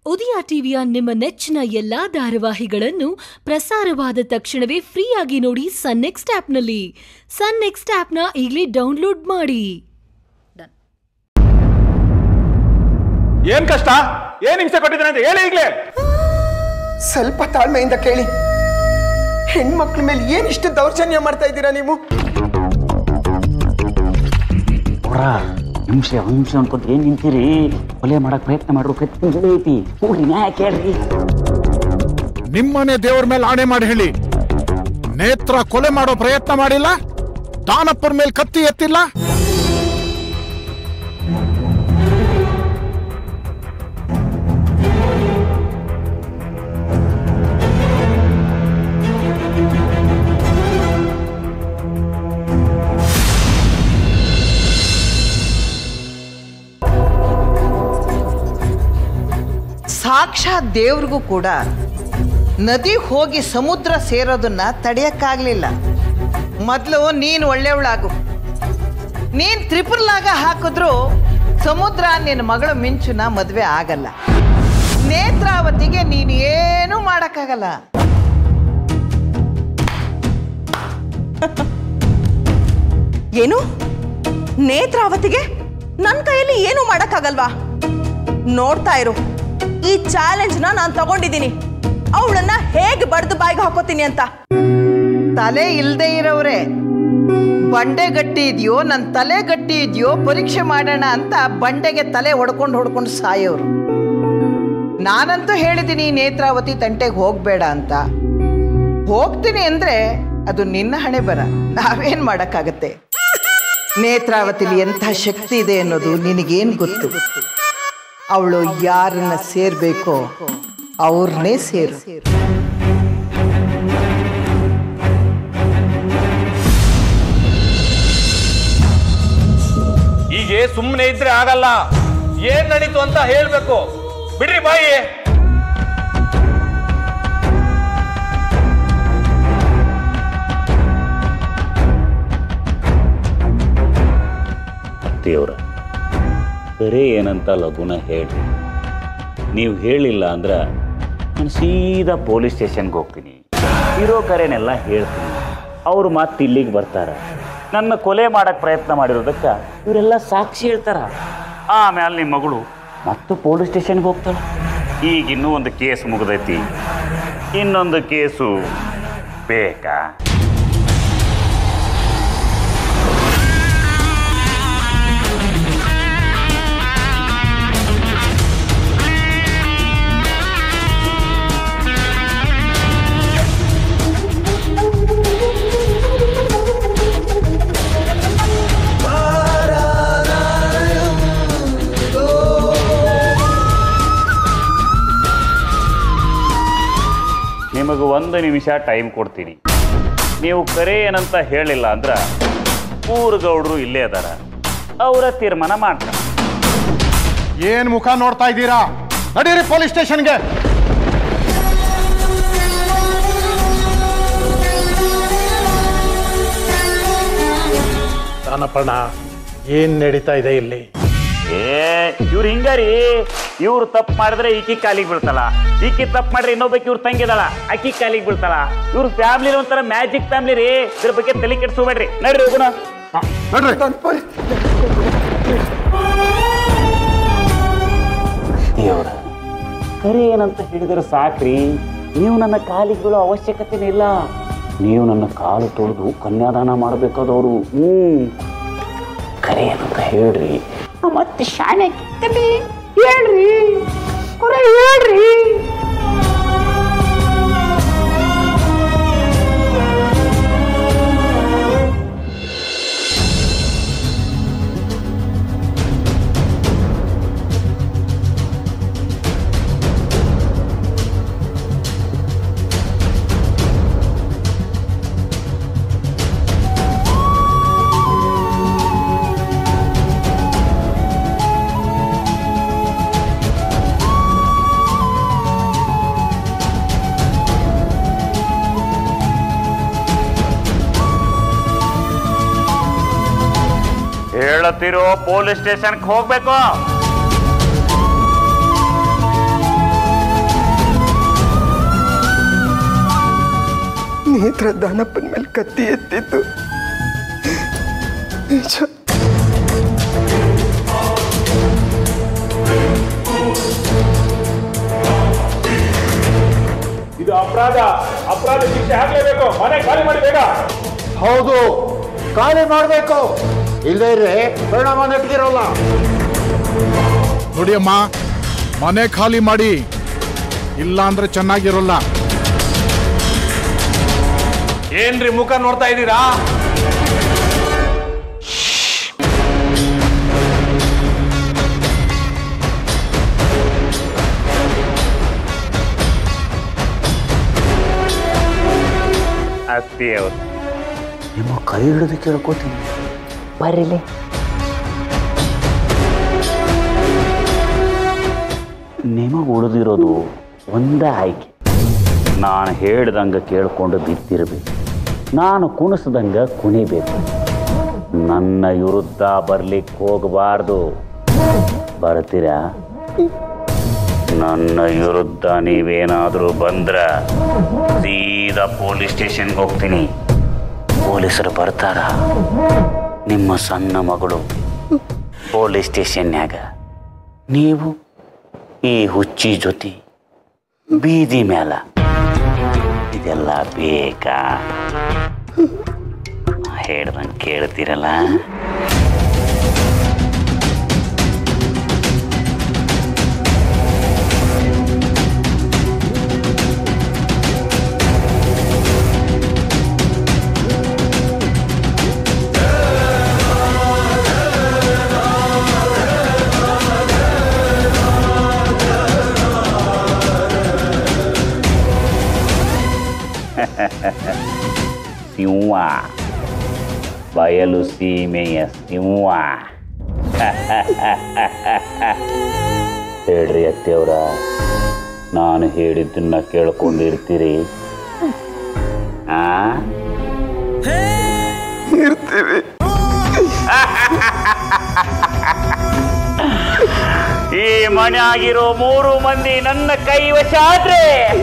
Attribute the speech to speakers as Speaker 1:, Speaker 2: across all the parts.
Speaker 1: ಉದಯ ಟಿವಿಯ ನಿಮ್ಮ ನೆಚ್ಚಿನ ಎಲ್ಲಾ ಧಾರಾವಾಹಿಗಳನ್ನು ಪ್ರಸಾರವಾದ ತಕ್ಷಣವೇ ಫ್ರೀಯಾಗಿ ನೋಡಿ ಸನ್ ನೆಕ್ಸ್ಟ್ ಆಪ್ನಲ್ಲಿ ಸನ್ ನೆಕ್ಸ್ಟ್ ಆಪ್ನ ಈಗಲೇ ಡೌನ್ಲೋಡ್ ಮಾಡಿ
Speaker 2: ಏನ್ ಕಷ್ಟ ಏನ್ ಹಿಂಸೆ ಕೊಟ್ಟಿದ್ದಾನೆ ಅಂತ ಹೇಳಿ ಈಗ್ಲೇ
Speaker 3: ಸ್ವಲ್ಪ ತಾಳ್ಮೆಯಿಂದ ಕೇಳಿ ಹೆಣ್ಮಕ್ಳ ಮೇಲೆ ಏನಿಷ್ಟು ದೌರ್ಜನ್ಯ ಮಾಡ್ತಾ ಇದ್ದೀರಾ ನೀವು
Speaker 4: ಅವ್ರ ಹಿಂಸೆ ಹಿಂಸೆ ಅನ್ಕೊಂತ ಏನ್ ನಿಂತೀರಿ ಕೊಲೆ ಮಾಡಕ್ ಪ್ರಯತ್ನ ಮಾಡ್ರು ಕತ್ತಿ ಐತಿ ಹೋಗ್ರಿ ನ್ಯಾಯ ಕೇಳ್ರಿ
Speaker 5: ನಿಮ್ಮನೆ ದೇವ್ರ ಮೇಲೆ ಆಣೆ ಮಾಡಿ ಹೇಳಿ ನೇತ್ರ ಕೊಲೆ ಮಾಡೋ ಪ್ರಯತ್ನ ಮಾಡಿಲ್ಲ ದಾನಪ್ಪರ ಮೇಲೆ ಕತ್ತಿ ಎತ್ತಿಲ್ಲ
Speaker 6: ಸಾಕ್ಷಾತ್ ದೇವ್ರಿಗೂ ಕೂಡ ನದಿ ಹೋಗಿ ಸಮುದ್ರ ಸೇರೋದನ್ನ ತಡೆಯಕ್ಕಾಗ್ಲಿಲ್ಲ ಮೊದಲು ನೀನು ಒಳ್ಳೆಯವಳಾಗು ನೀನ್ ತ್ರಿಪುರ್ಲಾಗ ಹಾಕಿದ್ರು ಸಮುದ್ರ ನಿನ್ನ ಮಗಳು ಮಿಂಚುನ ಮದುವೆ ಆಗಲ್ಲ ನೇತ್ರಾವತಿಗೆ ನೀನು ಏನೂ ಮಾಡಕ್ಕಾಗಲ್ಲ
Speaker 7: ಏನು ನೇತ್ರಾವತಿಗೆ ನನ್ನ ಕೈಯಲ್ಲಿ ಏನು ಮಾಡಕ್ಕಾಗಲ್ವಾ ನೋಡ್ತಾ ಇರು ಈ ಚಾಲೆಂಜ್ನ ನಾನು ತಗೊಂಡಿದ್ದೀನಿ ಅವಳನ್ನ ಹೇಗೆ ಬಡ್ದು ಬಾಯಿಗೆ ಹಾಕೋತೀನಿ ಅಂತ
Speaker 6: ತಲೆ ಇಲ್ಲದೆ ಇರೋವ್ರೆ ಬಂಡೆ ಗಟ್ಟಿ ಇದೆಯೋ ನನ್ನ ತಲೆ ಗಟ್ಟಿ ಇದೆಯೋ ಪರೀಕ್ಷೆ ಮಾಡೋಣ ಅಂತ ಬಂಡೆಗೆ ತಲೆ ಹೊಡ್ಕೊಂಡು ಹೊಡ್ಕೊಂಡು ಸಾಯೋರು ನಾನಂತೂ ಹೇಳಿದ್ದೀನಿ ನೇತ್ರಾವತಿ ತಂಟೆಗೆ ಹೋಗಬೇಡ ಅಂತ ಹೋಗ್ತೀನಿ ಅಂದರೆ ಅದು ನಿನ್ನ ಹಣೆ ಬರ ನಾವೇನು ಮಾಡೋಕ್ಕಾಗತ್ತೆ ನೇತ್ರಾವತಿಲಿ ಎಂಥ ಶಕ್ತಿ ಇದೆ ಅನ್ನೋದು ನಿನಗೇನು ಗೊತ್ತು ಅವಳು ಯಾರನ್ನ ಸೇರ್ಬೇಕೋ ಅವ್ರನ್ನೇ ಸೇರು
Speaker 2: ಹೀಗೆ ಸುಮ್ಮನೆ ಇದ್ರೆ ಆಗಲ್ಲ ಏನ್ ನಡೀತು ಅಂತ ಹೇಳ್ಬೇಕು ಬಿಡ್ರಿ ಬಾಯಿ
Speaker 4: ದೇವ್ರ ಬರೇ ಏನಂತ ಲಘುನ ಹೇಳ್ರಿ ನೀವು ಹೇಳಿಲ್ಲ ಅಂದ್ರೆ ನಾನು ಸೀದಾ ಪೊಲೀಸ್ ಸ್ಟೇಷನ್ಗೆ ಹೋಗ್ತೀನಿ ಇರೋ ಕರೆನೆಲ್ಲ ಹೇಳ್ತೀನಿ ಅವರು ಮತ್ತೆ ಇಲ್ಲಿಗೆ ಬರ್ತಾರ ನನ್ನ ಕೊಲೆ ಮಾಡಕ್ಕೆ ಪ್ರಯತ್ನ ಮಾಡಿರೋದಕ್ಕೆ ಇವರೆಲ್ಲ ಸಾಕ್ಷಿ ಹೇಳ್ತಾರ ಆಮೇಲೆ ನಿಮ್ಮ ಮಗಳು ಮತ್ತೆ ಪೊಲೀಸ್ ಸ್ಟೇಷನ್ಗೆ ಹೋಗ್ತಾಳೆ ಈಗ ಇನ್ನೂ ಒಂದು ಕೇಸ್ ಮುಗ್ದೈತಿ ಇನ್ನೊಂದು ಕೇಸು ಬೇಕಾ ನಿಮಗೆ ಒಂದು ನಿಮಿಷ ಟೈಮ್ ಕೊಡ್ತೀನಿ ನೀವು ಕರೆ ಏನಂತ ಹೇಳಿಲ್ಲ ಅಂದ್ರೆ ಊರು ಗೌಡ್ರು ಇಲ್ಲೇ ಅದಾರ ಅವರ ತೀರ್ಮಾನ ಮಾಡ್ತಾರೆ
Speaker 5: ಏನ್ ಮುಖ ನೋಡ್ತಾ ಇದ್ದೀರಾ ನಡೀರಿ ಪೊಲೀಸ್ ಸ್ಟೇಷನ್ಗೆ
Speaker 8: ದಾನಪ್ಪಣ್ಣ ಏನ್ ನಡೀತಾ ಇದೆ ಇಲ್ಲಿ
Speaker 4: ಏ ಇವ್ರು ಹಿಂಗಾರಿ ಇವ್ರು ತಪ್ಪು ಮಾಡಿದ್ರೆ ಈಕಿ ಕಾಲಿಗೆ ಬೀಳ್ತಾಳ ಈಕಿ ತಪ್ಪು ಮಾಡ್ರೆ ಇನ್ನೊಬ್ಬಕ್ಕೆ ಇವ್ರು ತಂಗಿದಾಳ ಆಕಿ ಕಾಲಿಗೆ ಬೀಳ್ತಾಳ ಇವ್ರ ಫ್ಯಾಮ್ಲಿ ಒಂಥರ ಮ್ಯಾಜಿಕ್ ಫ್ಯಾಮ್ಲಿ ರೀ ಇದ್ರ ಬಗ್ಗೆ ತಲೆ ಕೆಡ್ಸ್ಕೊಬೇಡ್ರಿ ನಡ್ರಿ ಹೋಗೋಣ
Speaker 5: ನಡ್ರಿ
Speaker 4: ದೇವ್ರ ಕರೆ ಏನಂತ ಹೇಳಿದ್ರೆ ಸಾಕ್ರಿ ನೀವು ನನ್ನ ಕಾಲಿಗೆ ಬೀಳೋ ಅವಶ್ಯಕತೆನೇ ಇಲ್ಲ ನೀವು ನನ್ನ ಕಾಲು ತೊಳೆದು ಕನ್ಯಾದಾನ ಮಾಡಬೇಕಾದವರು ಹ್ಮ್ ಕರೆ ಏನಂತ ಹೇಳ್ರಿ ಮತ್ತೆ ಶಾಣೆ ಹೇಳ್ರಿ ಕುರೆ ಹೇಳ್ರಿ ಹೇಳತ್ತಿರೋ ಪೊಲೀಸ್ ಸ್ಟೇಷನ್ಗೆ ಹೋಗ್ಬೇಕು
Speaker 3: ನೇತ್ರ ದಾನಪ್ಪನ ಮೇಲೆ ಕತ್ತಿ ಎತ್ತಿದ್ದು ನಿಜ
Speaker 2: ಇದು ಅಪರಾಧ ಅಪರಾಧ ಶಿಕ್ಷೆ ಆಗ್ಲೇಬೇಕು ಮನೆ ಖಾಲಿ ಮಾಡಿ ಬೇಗ
Speaker 5: ಹೌದು ಖಾಲಿ ಮಾಡಬೇಕು ಇಲ್ಲದೇ ಇದ್ರೆ ಪರಿಣಾಮ ನೆಟ್ಟಿರೋಲ್ಲ ನೋಡಿಯಮ್ಮ ಮನೆ ಖಾಲಿ ಮಾಡಿ ಇಲ್ಲ ಅಂದ್ರೆ ಚೆನ್ನಾಗಿರೋಲ್ಲ
Speaker 2: ಏನ್ರಿ ಮುಖ ನೋಡ್ತಾ ಇದ್ದೀರಾ
Speaker 4: ಅತ್ತಿಯವರು ನಿಮ್ಮ ಕೈ ಹಿಡಿದು ಕೇಳ್ಕೊತೀನಿ ಬರೀಲಿ ನಿಮಗೆ ಉಳಿದಿರೋದು ಒಂದೇ ಆಯ್ಕೆ ನಾನು ಹೇಳ್ದಂಗೆ ಕೇಳ್ಕೊಂಡು ಬಿತ್ತಿರ್ಬೇಕು ನಾನು ಕುಣಿಸ್ದಂಗೆ ಕುಣಿಬೇಕು ನನ್ನ ವಿರುದ್ಧ ಬರ್ಲಿಕ್ಕೆ ಹೋಗಬಾರ್ದು ಬರ್ತೀರಾ ನನ್ನ ವಿರುದ್ಧ ನೀವೇನಾದರೂ ಬಂದ್ರ ಸೀದಾ ಪೊಲೀಸ್ ಸ್ಟೇಷನ್ಗೆ ಹೋಗ್ತೀನಿ ಪೊಲೀಸರು ಬರ್ತಾರ ನಿಮ್ಮ ಸಣ್ಣ ಮಗಳು ಪೊಲೀಸ್ ಸ್ಟೇಷನ್ಯಾಗ ನೀವು ಈ ಹುಚ್ಚಿ ಜೊತೆ ಬೀದಿ ಮ್ಯಾಲ ಇದೆಲ್ಲ ಬೇಕಾ ಹೇಳ್ದಂಗೆ ಕೇಳ್ತೀರಲ್ಲ ಸಿಂಹ ಬಯಲು ಸೀಮೆಯ ಸಿಂಹ ಹೇಳ್ರಿ ಅತ್ತೆಯವರ ನಾನು ಹೇಳಿದ್ದನ್ನ ಕೇಳ್ಕೊಂಡಿರ್ತೀರಿ ಆ
Speaker 3: ಇರ್ತೀವಿ
Speaker 4: ಈ ಮನೆ ಆಗಿರೋ ಮೂರು ಮಂದಿ ನನ್ನ ಕೈ ವಶ ಆದ್ರೆ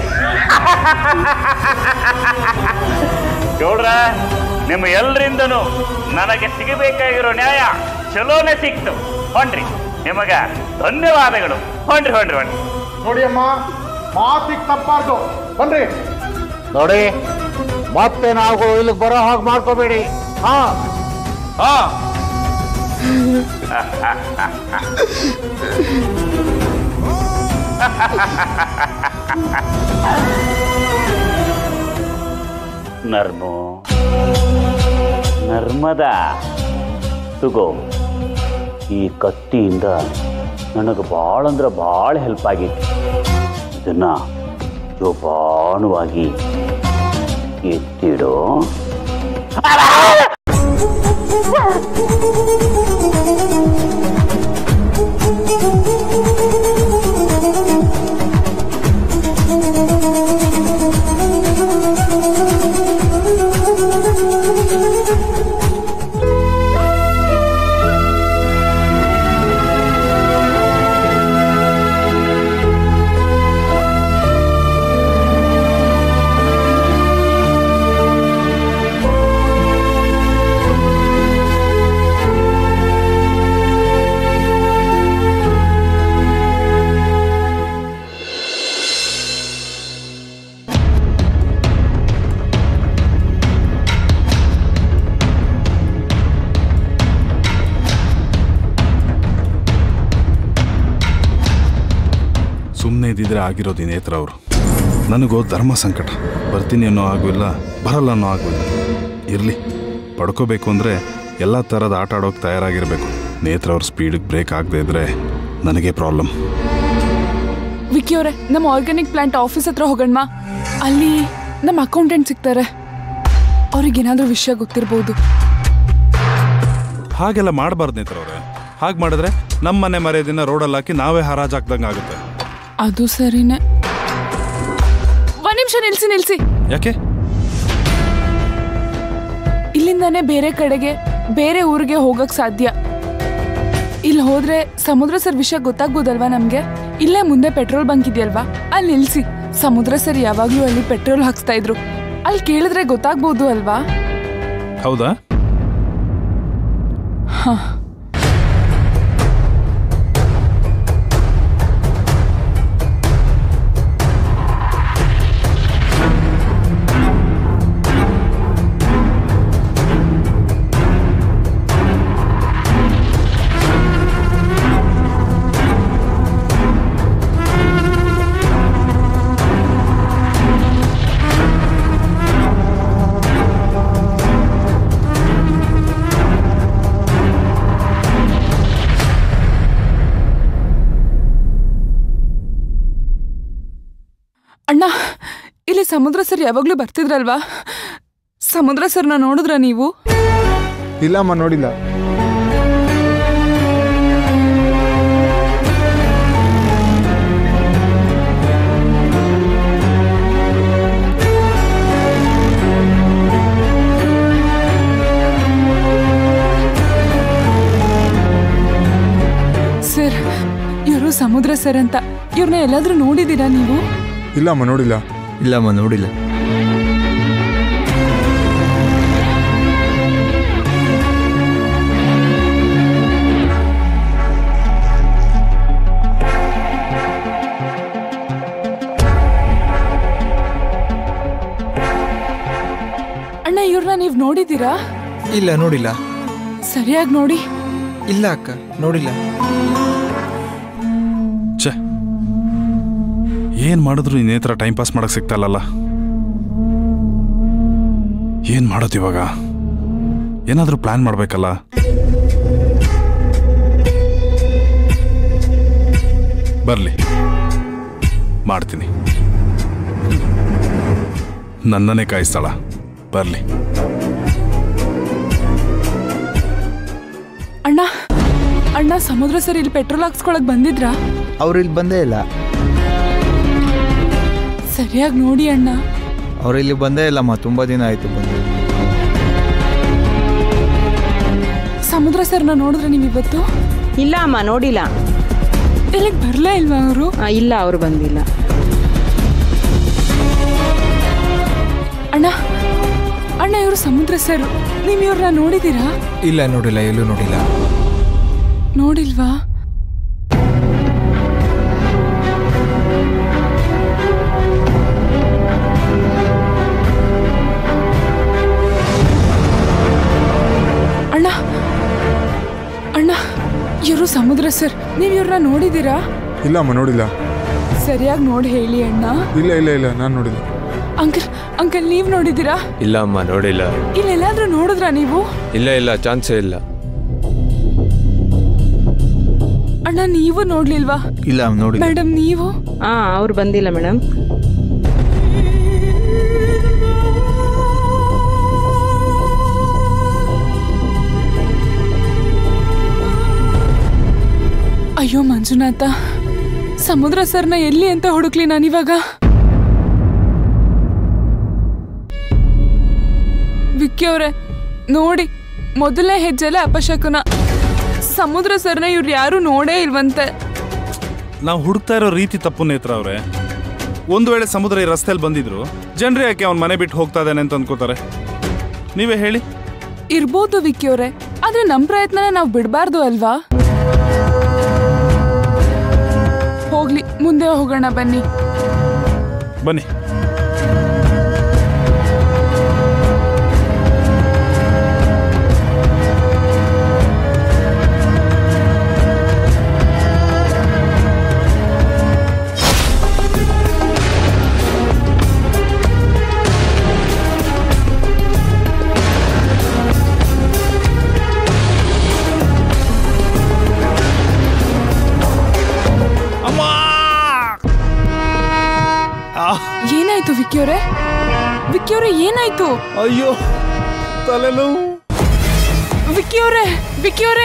Speaker 4: ನೋಡ್ರ ನಿಮ್ಮ ಎಲ್ರಿಂದನು ನನಗೆ ಸಿಗಬೇಕಾಗಿರೋ ನ್ಯಾಯ ಚಲೋನೆ ಸಿಕ್ತು ಹೊಂಡ್ರಿ ನಿಮಗ ಧನ್ಯವಾದಗಳು ಹೊಂಡ್ರಿ ಹೊಂಡ್ರಿ ಹೊಂಡ್ರಿ
Speaker 5: ನೋಡಿ ಅಮ್ಮ ಮಾತಿಗೆ ತಪ್ಪಾರ್ದು ಬನ್ರಿ ನೋಡಿ ಮತ್ತೆ ನಾವು ಇಲ್ಲಿಗೆ ಬರೋ ಹಾಗೆ ಮಾಡ್ಕೋಬೇಡಿ ಹಾ
Speaker 2: ಹಾ
Speaker 4: ನರ್ಮು ನರ್ಮದ ತಗೋ ಈ ಕತ್ತಿಯಿಂದ ನನಗೆ ಭಾಳ ಅಂದ್ರೆ ಭಾಳ ಹೆಲ್ಪ್ ಆಗೈತಿ ಇದನ್ನ ಜೋಪಾನವಾಗಿ ಎತ್ತಿಡು
Speaker 9: ಸುಮ್ಮನೆ ಇದ್ದಿದ್ರೆ ಆಗಿರೋದು ಈ ನೇತ್ರ ಅವರು ನನಗೂ ಧರ್ಮ ಸಂಕಟ ಬರ್ತೀನಿ ಅನ್ನೋ ಹಾಗೂ ಇಲ್ಲ ಬರಲ್ಲ ಅನ್ನೋ ಹಾಗೂ ಇಲ್ಲ ಇರಲಿ ಪಡ್ಕೋಬೇಕು ಅಂದರೆ ಎಲ್ಲ ಥರದ ಆಟ ಆಡೋಕೆ ತಯಾರಾಗಿರಬೇಕು ನೇತ್ರ ಅವ್ರ ಸ್ಪೀಡಿಗೆ ಬ್ರೇಕ್ ಆಗದೆ ಇದ್ರೆ ನನಗೆ ಪ್ರಾಬ್ಲಮ್
Speaker 10: ವಿಕಿ ಅವರೇ ನಮ್ಮ ಆರ್ಗ್ಯಾನಿಕ್ ಪ್ಲಾಂಟ್ ಆಫೀಸ್ ಹತ್ರ ಹೋಗೋಣ ಅಲ್ಲಿ ನಮ್ಮ ಅಕೌಂಟೆಂಟ್ ಸಿಗ್ತಾರೆ ಅವ್ರಿಗೇನಾದ್ರೂ ವಿಷಯ ಗೊತ್ತಿರ್ಬೋದು
Speaker 9: ಹಾಗೆಲ್ಲ ಮಾಡಬಾರ್ದು ನೇತ್ರ ಅವರೇ ಹಾಗೆ ಮಾಡಿದ್ರೆ ನಮ್ಮ ಮನೆ ಮರ್ಯಾದಿನ ರೋಡಲ್ಲಿ ಹಾಕಿ ನಾವೇ ಹರಾಜ್ ಹಾಕ್ದಂಗೆ ಆಗುತ್ತೆ
Speaker 10: ಅದು ಸರಿನೇ ಒಂದ್ ನಿಮಿಷ ನಿಲ್ಸಿ ನಿಲ್ಸಿ
Speaker 9: ಯಾಕೆ
Speaker 10: ಇಲ್ಲಿಂದಾನೇ ಬೇರೆ ಕಡೆಗೆ ಬೇರೆ ಊರಿಗೆ ಹೋಗಕ್ ಸಾಧ್ಯ ಇಲ್ಲಿ ಹೋದ್ರೆ ಸಮುದ್ರ ಸರ್ ವಿಷಯ ಗೊತ್ತಾಗ್ಬೋದಲ್ವಾ ನಮ್ಗೆ ಇಲ್ಲೇ ಮುಂದೆ ಪೆಟ್ರೋಲ್ ಬಂಕ್ ಇದೆಯಲ್ವಾ ಅಲ್ಲಿ ನಿಲ್ಸಿ ಸಮುದ್ರ ಸರ್ ಯಾವಾಗ್ಲೂ ಅಲ್ಲಿ ಪೆಟ್ರೋಲ್ ಹಾಕ್ಸ್ತಾ ಇದ್ರು ಅಲ್ಲಿ ಕೇಳಿದ್ರೆ ಗೊತ್ತಾಗ್ಬೋದು ಅಲ್ವಾ
Speaker 9: ಹೌದಾ
Speaker 10: ಹ ಅಣ್ಣ ಇಲ್ಲಿ ಸಮುದ್ರ ಸರ್ ಯಾವಾಗ್ಲೂ ಬರ್ತಿದ್ರಲ್ವಾ ಸಮುದ್ರ ಸರ್ನ ನೋಡಿದ್ರ ನೀವು
Speaker 11: ಇಲ್ಲಮ್ಮ ನೋಡಿಲ್ಲ
Speaker 10: ಸರ್ ಇವರು ಸಮುದ್ರ ಸರ್ ಅಂತ ಇವ್ರನ್ನ ಎಲ್ಲಾದ್ರೂ ನೋಡಿದೀರಾ ನೀವು
Speaker 11: ಇಲ್ಲಮ್ಮ ನೋಡಿಲ್ಲ
Speaker 12: ಇಲ್ಲಮ್ಮ ನೋಡಿಲ್ಲ
Speaker 10: ಅಣ್ಣ ಇವ್ರನ್ನ ನೀವು ನೋಡಿದೀರಾ
Speaker 12: ಇಲ್ಲ ನೋಡಿಲ್ಲ
Speaker 10: ಸರಿಯಾಗಿ ನೋಡಿ
Speaker 12: ಇಲ್ಲ ಅಕ್ಕ ನೋಡಿಲ್ಲ
Speaker 9: ಛೆ ಏನ್ ಮಾಡಿದ್ರು ಈ ನೇತ್ರ ಟೈಮ್ ಪಾಸ್ ಮಾಡಕ್ ಸಿಗ್ತಾ ಇಲ್ಲಲ್ಲ ಏನ್ ಮಾಡೋದು ಇವಾಗ ಏನಾದ್ರೂ ಪ್ಲಾನ್ ಮಾಡ್ಬೇಕಲ್ಲ ಬರ್ಲಿ ಮಾಡ್ತೀನಿ ನನ್ನನ್ನೇ ಕಾಯಿಸ್ತಾಳ ಬರ್ಲಿ
Speaker 10: ಅಣ್ಣ ಅಣ್ಣ ಸಮುದ್ರ ಸರ್ ಇಲ್ಲಿ ಪೆಟ್ರೋಲ್ ಹಾಕ್ಸ್ಕೊಳಕ್ ಬಂದಿದ್ರಾ
Speaker 12: ಅವ್ರು ಇಲ್ಲಿ ಬಂದೇ ಇಲ್ಲ
Speaker 10: ಸರಿಯಾಗಿ ನೋಡಿ ಅಣ್ಣ
Speaker 12: ಅವ್ರು ಇಲ್ಲಿ ಬಂದೇ ಇಲ್ಲಮ್ಮ ತುಂಬಾ ದಿನ ಆಯ್ತು ಬಂದು
Speaker 10: ಸಮುದ್ರ ಸರ್ನ ನೋಡಿದ್ರೆ ನೀವು ಇವತ್ತು
Speaker 13: ಇಲ್ಲ ಅಮ್ಮ ನೋಡಿಲ್ಲ
Speaker 10: ಇಲ್ಲಿಗೆ ಬರ್ಲೇ ಇಲ್ವಾ ಅವರು
Speaker 13: ಆ, ಇಲ್ಲ ಅವರು ಬಂದಿಲ್ಲ
Speaker 10: ಅಣ್ಣ ಅಣ್ಣ ಇವರು ಸಮುದ್ರ ಸರ್ ನೀವು ಇವ್ರನ್ನ ನೋಡಿದೀರಾ
Speaker 12: ಇಲ್ಲ ನೋಡಿಲ್ಲ ಎಲ್ಲೂ ನೋಡಿಲ್ಲ
Speaker 10: ನೋಡಿಲ್ವಾ ಅಣ್ಣ ಅಣ್ಣ ಇವರು ಸಮುದ್ರ ಸರ್ ನೀವು ಇವ್ರನ್ನ ನೋಡಿದೀರಾ
Speaker 11: ಇಲ್ಲಮ್ಮ ನೋಡಿಲ್ಲ
Speaker 10: ಸರಿಯಾಗಿ ನೋಡಿ ಹೇಳಿ ಅಣ್ಣ
Speaker 11: ಇಲ್ಲ ಇಲ್ಲ ಇಲ್ಲ ನಾನು ನೋಡಿಲ್ಲ
Speaker 10: ಅಂಕಲ್ ಅಂಕಲ್ ನೀವು ನೋಡಿದೀರಾ
Speaker 14: ಇಲ್ಲ ಅಮ್ಮ ನೋಡಿಲ್ಲ
Speaker 10: ಇಲ್ಲೆಲ್ಲಾದ್ರೂ ನೋಡಿದ್ರಾ ನೀವು
Speaker 14: ಇಲ್ಲ ಇಲ್ಲ ಚಾನ್ಸೇ ಇಲ್ಲ
Speaker 10: ಅಣ್ಣ ನೀವು ನೋಡ್ಲಿಲ್ವಾ
Speaker 12: ಇಲ್ಲ ನೋಡಿಲ್ಲ
Speaker 10: ಮೇಡಮ್ ನೀವು
Speaker 13: ಹಾ ಅವ್ರು ಬಂದಿಲ್ಲ ಮೇಡಮ್
Speaker 10: ಅಯ್ಯೋ ಮಂಜುನಾಥ ಸಮುದ್ರ ಸರ್ನ ಎಲ್ಲಿ ಅಂತ ಹುಡುಕ್ಲಿ ನಾನಿವಾಗ ವಿಕ್ಕಿ ಅವ್ರೆ ನೋಡಿ ಮೊದಲನೇ ಹೆಜ್ಜೆಲೆ ಅಪಶಕುನ ಸಮುದ್ರ ಸರ್ನ ಇವ್ರು ಯಾರು ನೋಡೇ ಇಲ್ವಂತೆ
Speaker 9: ನಾವು ಹುಡುಕ್ತಾ ಇರೋ ರೀತಿ ತಪ್ಪು ನೇತ್ರ ಅವ್ರೆ ಒಂದು ವೇಳೆ ಸಮುದ್ರ ಈ ರಸ್ತೆಯಲ್ಲಿ ಬಂದಿದ್ರು ಜನರೇ ಯಾಕೆ ಅವ್ನ ಮನೆ ಬಿಟ್ಟು ಹೋಗ್ತಾ ಇದ್ದಾನೆ ಅಂತ ಅನ್ಕೋತಾರೆ ನೀವೇ ಹೇಳಿ
Speaker 10: ಇರ್ಬೋದು ವಿಕ್ಕಿ ಅವ್ರೆ ಆದ್ರೆ ನಮ್ ಪ್ರಯತ್ನನ ನಾವು ಬಿಡಬಾರ್ದು ಅಲ್ವಾ ಹೋಗ್ಲಿ ಮುಂದೆ ಹೋಗೋಣ ಬನ್ನಿ
Speaker 9: ಬನ್ನಿ
Speaker 10: ಏನಾಯ್ತು ವಿಕ್ಕಿ ಅವ್ರೆ ವಿಕ್ಕಿ ಅವ್ರೆ ಏನಾಯ್ತು
Speaker 9: ಅಯ್ಯೋ ತಲೆನೋವು
Speaker 10: ವಿಕ್ಕಿ ಅವ್ರೆ ವಿಕ್ಕಿ ಅವ್ರೆ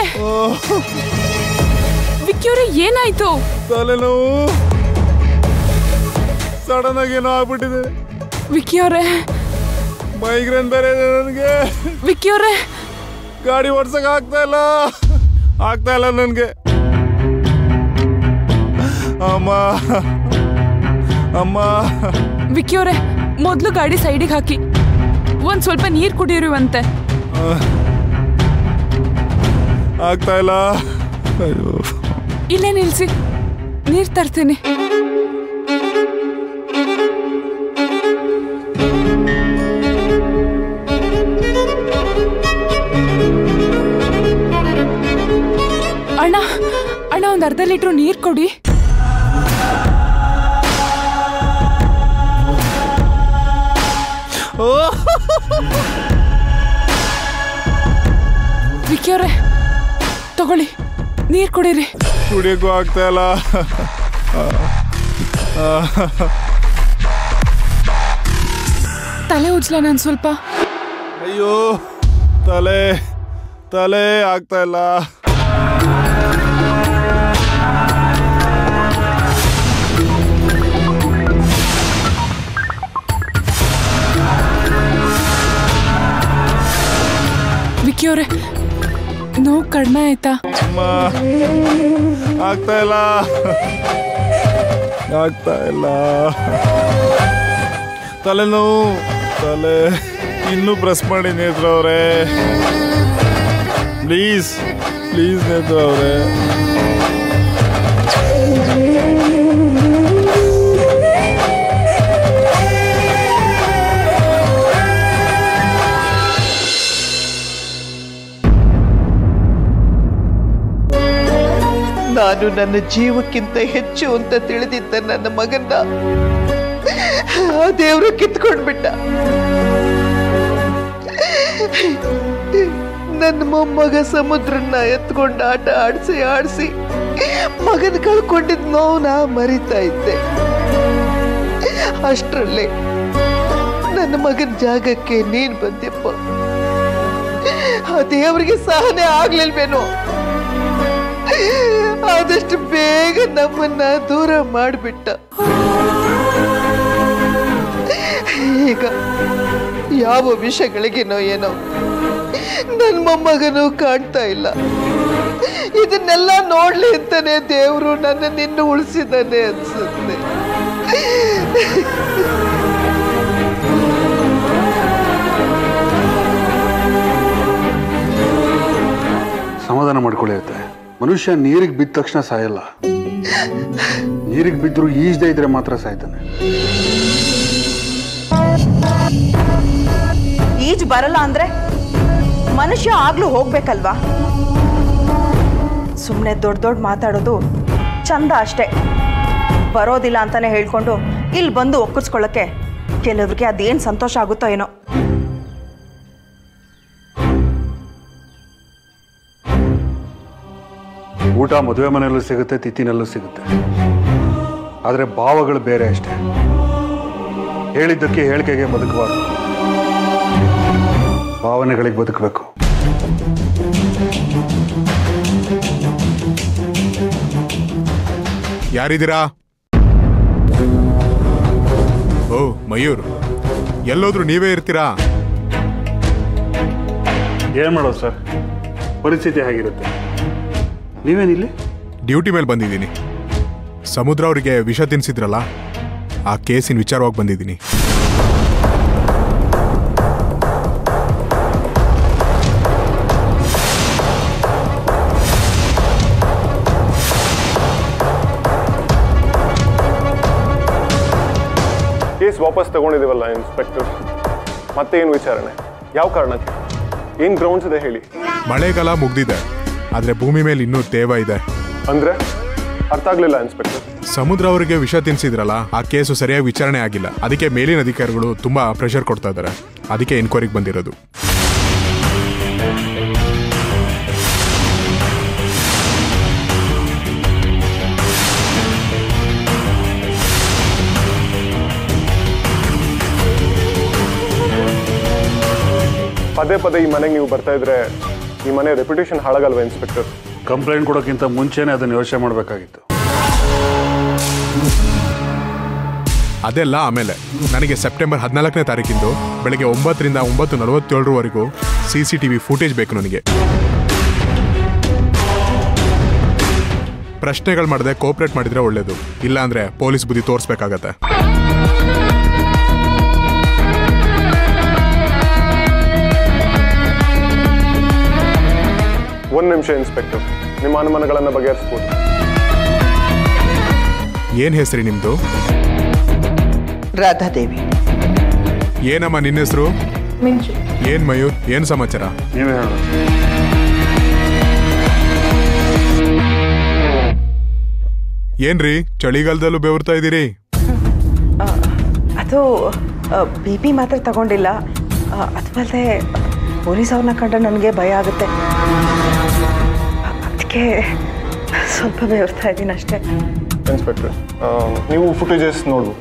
Speaker 10: ವಿಕ್ಕಿ ಅವ್ರೆ ಏನಾಯ್ತು
Speaker 9: ತಲೆನೋವು ಸಡನ್ ಆಗಿ ಏನೋ ಆಗ್ಬಿಟ್ಟಿದೆ
Speaker 10: ವಿಕ್ಕಿ ಅವ್ರೆ
Speaker 9: ಮೈಗ್ರೇನ್ ಬೇರೆ ಇದೆ ನನಗೆ
Speaker 10: ವಿಕ್ಕಿ ಅವ್ರೆ
Speaker 9: ಗಾಡಿ ಓಡ್ಸಕ್ ಆಗ್ತಾ ಇಲ್ಲ ಆಗ್ತಾ ಇಲ್ಲ ನನಗೆ ಅಮ್ಮ ಅಮ್ಮ
Speaker 10: ವಿಕ್ಕಿ ಅವ್ರೆ ಮೊದಲು ಗಾಡಿ ಸೈಡಿಗೆ ಹಾಕಿ ಒಂದ್ ಸ್ವಲ್ಪ ನೀರ್ ಕುಡಿಯುವಂತೆ
Speaker 9: ಆಗ್ತಾ ಇಲ್ಲ ಅಯ್ಯೋ
Speaker 10: ಇಲ್ಲೇ ನಿಲ್ಸಿ ನೀರ್ ತರ್ತೀನಿ ಅಣ್ಣ ಅಣ್ಣ ಒಂದ್ ಅರ್ಧ ಲೀಟ್ರ್ ನೀರ್ ಕೊಡಿ ವಿಕ್ಕಿ ಅವ್ರೆ ತಗೊಳ್ಳಿ ನೀರ್ ಕುಡೀರಿ
Speaker 9: ಕುಡಿಯೋಕ್ಕೂ ಆಗ್ತಾ ಇಲ್ಲ
Speaker 10: ತಲೆ ಉಜ್ಲ ನಾನು ಸ್ವಲ್ಪ
Speaker 9: ಅಯ್ಯೋ ತಲೆ ತಲೆ ಆಗ್ತಾ ಇಲ್ಲ
Speaker 10: ವಿಕ್ಕಿ ಅವ್ರೆ ನೋವು ಕಡಿಮೆ ಆಯ್ತಾ
Speaker 9: ಅಮ್ಮ ಆಗ್ತಾ ಇಲ್ಲ ಆಗ್ತಾ ಇಲ್ಲ ತಲೆನೋವು ತಲೆ ಇನ್ನೂ ಪ್ರೆಸ್ ಮಾಡಿ ನೇತ್ರ ಅವರೇ ಪ್ಲೀಸ್ ಪ್ಲೀಸ್ ನೇತ್ರ ಅವರೇ
Speaker 6: ನಾನು ನನ್ನ ಜೀವಕ್ಕಿಂತ ಹೆಚ್ಚು ಅಂತ ತಿಳಿದಿದ್ದ ನನ್ನ ಮಗನ್ನ ಆ ದೇವರು ಕಿತ್ಕೊಂಡ್ಬಿಟ್ಟ ನನ್ನ ಮೊಮ್ಮಗ ಸಮುದ್ರನ್ನ ಎತ್ಕೊಂಡು ಆಟ ಆಡಿಸಿ ಆಡಿಸಿ ಮಗನ ಕಳ್ಕೊಂಡಿದ್ ನೋವನ್ನ ಮರಿತಾ ಇದ್ದೆ ಅಷ್ಟರಲ್ಲೇ ನನ್ನ ಮಗನ ಜಾಗಕ್ಕೆ ನೀನ್ ಬಂದೆಪ್ಪ ಆ ದೇವರಿಗೆ ಸಹನೆ ಆಗ್ಲಿಲ್ವೇನೋ ಆದಷ್ಟು ಬೇಗ ನಮ್ಮನ್ನ ದೂರ ಮಾಡಿಬಿಟ್ಟ ಈಗ ಯಾವ ವಿಷಯಗಳಿಗೇನೋ ಏನೋ ನನ್ನ ಮೊಮ್ಮಗನು ಕಾಣ್ತಾ ಇಲ್ಲ ಇದನ್ನೆಲ್ಲ ನೋಡ್ಲಿ ಅಂತಾನೆ ದೇವರು ನನ್ನ ನಿನ್ನ ಉಳಿಸಿದ್ದಾನೆ ಅನ್ಸುತ್ತೆ
Speaker 15: ಸಮಾಧಾನ ಮಾಡ್ಕೊಳ್ಳಿ ಅತ್ತೆ ಮನುಷ್ಯ ನೀರಿಗೆ ಬಿದ್ದ ತಕ್ಷಣ ಸಾಯಲ್ಲ ನೀರಿಗೆ ಬಿದ್ದರೂ ಈಜ್ದೇ ಇದ್ರೆ ಮಾತ್ರ ಸಾಯ್ತಾನೆ
Speaker 7: ಈಜ್ ಬರಲ್ಲ ಅಂದ್ರೆ ಮನುಷ್ಯ ಆಗ್ಲೂ ಹೋಗ್ಬೇಕಲ್ವಾ ಸುಮ್ಮನೆ ದೊಡ್ಡ ದೊಡ್ಡ ಮಾತಾಡೋದು ಚಂದ ಅಷ್ಟೇ ಬರೋದಿಲ್ಲ ಅಂತಾನೆ ಹೇಳ್ಕೊಂಡು ಇಲ್ಲಿ ಬಂದು ಒಕ್ಕರ್ಸ್ಕೊಳ್ಳೋಕ್ಕೆ ಕೆಲವ್ರಿಗೆ ಅದೇನು ಸಂತೋಷ ಆಗುತ್ತೋ ಏನೋ
Speaker 15: ಊಟ ಮದುವೆ ಮನೆಯಲ್ಲೂ ಸಿಗುತ್ತೆ ತಿಥಿನಲ್ಲೂ ಸಿಗುತ್ತೆ ಆದರೆ ಭಾವಗಳು ಬೇರೆ ಅಷ್ಟೇ ಹೇಳಿದ್ದಕ್ಕೆ ಹೇಳಿಕೆಗೆ ಬದುಕಬಾರ್ದು ಭಾವನೆಗಳಿಗೆ ಬದುಕಬೇಕು
Speaker 11: ಯಾರಿದ್ದೀರಾ ಓ ಮಯೂರ್ ಎಲ್ಲೋದ್ರು ನೀವೇ ಇರ್ತೀರಾ
Speaker 15: ಏನು ಮಾಡೋದು ಸರ್ ಪರಿಸ್ಥಿತಿ ಹೇಗಿರುತ್ತೆ ನೀವೇನಿಲ್ಲಿ
Speaker 11: ಡ್ಯೂಟಿ ಮೇಲೆ ಬಂದಿದ್ದೀನಿ ಸಮುದ್ರ ಅವರಿಗೆ ವಿಷ ತಿನ್ಸಿದ್ರಲ್ಲ ಆ ಕೇಸಿನ ವಿಚಾರವಾಗಿ ಬಂದಿದ್ದೀನಿ
Speaker 16: ಕೇಸ್ ವಾಪಸ್ ತಗೊಂಡಿದ್ದೀವಲ್ಲ ಇನ್ಸ್ಪೆಕ್ಟರ್ ಮತ್ತೇನು ವಿಚಾರಣೆ ಯಾವ ಕಾರಣಕ್ಕೆ ಏನು ಗ್ರೌಂಡ್ಸ್ ಇದೆ ಹೇಳಿ
Speaker 11: ಮಳೆಗಾಲ ಮುಗ್ದಿದೆ ಆದರೆ ಭೂಮಿ ಮೇಲೆ ಇನ್ನೂ ತೇವ ಇದೆ
Speaker 16: ಅಂದ್ರೆ ಅರ್ಥ ಆಗ್ಲಿಲ್ಲ ಇನ್ಸ್ಪೆಕ್ಟರ್
Speaker 11: ಸಮುದ್ರ ಅವರಿಗೆ ವಿಷ ತಿನ್ಸಿದ್ರಲ್ಲ ಆ ಕೇಸು ಸರಿಯಾಗಿ ವಿಚಾರಣೆ ಆಗಿಲ್ಲ ಅದಕ್ಕೆ ಮೇಲಿನ ಅಧಿಕಾರಿಗಳು ತುಂಬಾ ಪ್ರೆಷರ್ ಕೊಡ್ತಾ ಇದ್ದಾರೆ ಅದಕ್ಕೆ ಎನ್ಕ್ವೈರಿಗೆ ಬಂದಿರೋದು
Speaker 16: ಪದೇ ಪದೇ ಈ ಮನೆಗೆ ನೀವು ಬರ್ತಾ ಇದ್ರೆ ಈ ಮನೆ ರೆಪ್ಯುಟೇಷನ್ ಹಾಳಾಗಲ್ವಾ ಇನ್ಸ್ಪೆಕ್ಟರ್
Speaker 15: ಕಂಪ್ಲೇಂಟ್ ಕೊಡೋಕ್ಕಿಂತ ಮುಂಚೆನೇ ಅದನ್ನು ಯೋಚನೆ ಮಾಡಬೇಕಾಗಿತ್ತು
Speaker 11: ಅದೆಲ್ಲ ಆಮೇಲೆ ನನಗೆ ಸೆಪ್ಟೆಂಬರ್ ಹದಿನಾಲ್ಕನೇ ತಾರೀಕಿಂದು ಬೆಳಗ್ಗೆ ಒಂಬತ್ತರಿಂದ ಒಂಬತ್ತು ನಲವತ್ತೇಳರವರೆಗೂ C C T V footage ಬೇಕು ನನಗೆ ಪ್ರಶ್ನೆಗಳು ಮಾಡದೆ ಕೋಆಪರೇಟ್ ಮಾಡಿದ್ರೆ ಒಳ್ಳೇದು ಇಲ್ಲಾಂದ್ರೆ ಪೊಲೀಸ್ ಬುದ್ಧಿ ತೋರಿಸ್ಬೇಕಾಗತ್ತೆ
Speaker 16: ಒಂದು ನಿಮಿಷ ಇನ್ಸ್ಪೆಕ್ಟರ್ ನಿಮ್ಮ ಅನುಮಾನಗಳನ್ನು ಬಗೆಹರಿಸ್ಬೋದು
Speaker 11: ಏನ್ ಹೆಸರಿ ನಿಮ್ದು
Speaker 6: ರಾಧಾದೇವಿ
Speaker 11: ಏನಮ್ಮ ನಿನ್ನ ಹೆಸರು
Speaker 10: ಮಿಂಚು
Speaker 11: ಏನ್ ಮಯೂರ್ ಏನ್ ಸಮಾಚಾರ
Speaker 15: ನೀವೇ ಹೇಳು
Speaker 11: ಏನ್ರಿ ಚಳಿಗಾಲದಲ್ಲೂ ಬೆವರ್ತಾ ಇದ್ದೀರಿ
Speaker 7: ಅದು ಬಿ ಪಿ ಮಾತ್ರ ತಗೊಂಡಿಲ್ಲ ಅದು ಅಲ್ಲದೆ ಪೊಲೀಸ್ ಅವ್ರನ್ನ ಕಂಡ್ರೆ ನನಗೆ ಭಯ ಆಗುತ್ತೆ ಅದಕ್ಕೆ ಸ್ವಲ್ಪ ಬೆವರ್ತಾ ಇದ್ದೀನಿ ಅಷ್ಟೇ
Speaker 16: ಇನ್ಸ್ಪೆಕ್ಟರ್ ನೀವು ಫುಟೇಜಸ್ ನೋಡ್ಬೋದು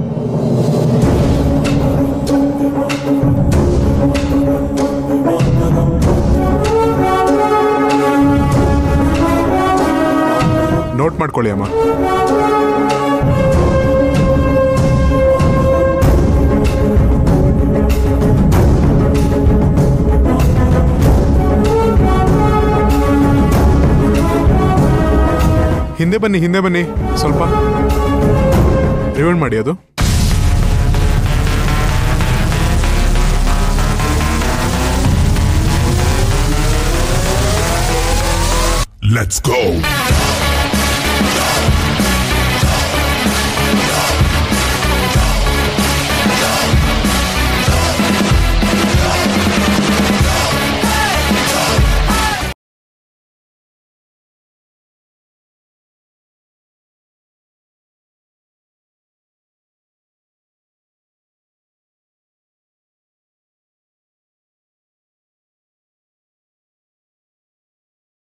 Speaker 11: ನೋಟ್ ಮಾಡ್ಕೊಳ್ಳಿ ಅಮ್ಮ ಹಿಂದೆ ಬನ್ನಿ ಹಿಂದೆ ಬನ್ನಿ ಸ್ವಲ್ಪ ರಿವೈಂಡ್ ಮಾಡಿ ಅದು
Speaker 17: Let's go.